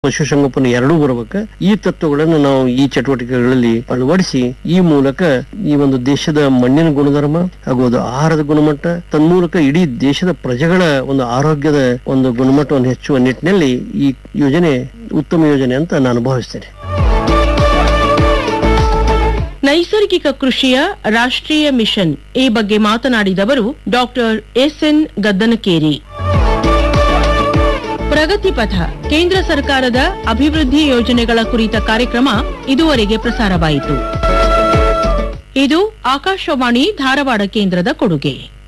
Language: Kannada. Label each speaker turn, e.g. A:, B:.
A: ಪಶುಸಂಗೋಪನೆ ಎರಡೂ ಬರಬೇಕು ಈ ತತ್ವಗಳನ್ನು ನಾವು ಈ ಚಟುವಟಿಕೆಗಳಲ್ಲಿ ಅಳವಡಿಸಿ ಈ ಮೂಲಕ ಈ ಒಂದು ದೇಶದ ಮಣ್ಣಿನ ಗುಣಧರ್ಮ ಹಾಗೂ ಅದು ಆಹಾರದ ಗುಣಮಟ್ಟ ತನ್ಮೂಲಕ ಇಡೀ ದೇಶದ ಪ್ರಜೆಗಳ ಒಂದು ಆರೋಗ್ಯದ ಒಂದು ಗುಣಮಟ್ಟವನ್ನು ಹೆಚ್ಚುವ ನಿಟ್ಟಿನಲ್ಲಿ ಈ ಯೋಜನೆ ಉತ್ತಮ ಯೋಜನೆ ಅಂತ ನಾನು ಭಾವಿಸ್ತೇನೆ
B: ನೈಸರ್ಗಿಕ ಕೃಷಿಯ ರಾಷ್ಟ್ರೀಯ ಮಿಷನ್ ಈ ಬಗ್ಗೆ ಮಾತನಾಡಿದವರು ಡಾಕ್ಟರ್ ಎಸ್ ಎನ್ ಗದ್ದನಕೇರಿ ಪ್ರಗತಿ ಪಥ ಕೇಂದ್ರ ಸರ್ಕಾರದ ಅಭಿವೃದ್ಧಿ ಯೋಜನೆಗಳ ಕುರಿತ ಕಾರ್ಯಕ್ರಮ ಇದುವರೆಗೆ ಪ್ರಸಾರವಾಯಿತು ಇದು ಆಕಾಶವಾಣಿ ಧಾರವಾಡ ಕೇಂದ್ರದ ಕೊಡುಗೆ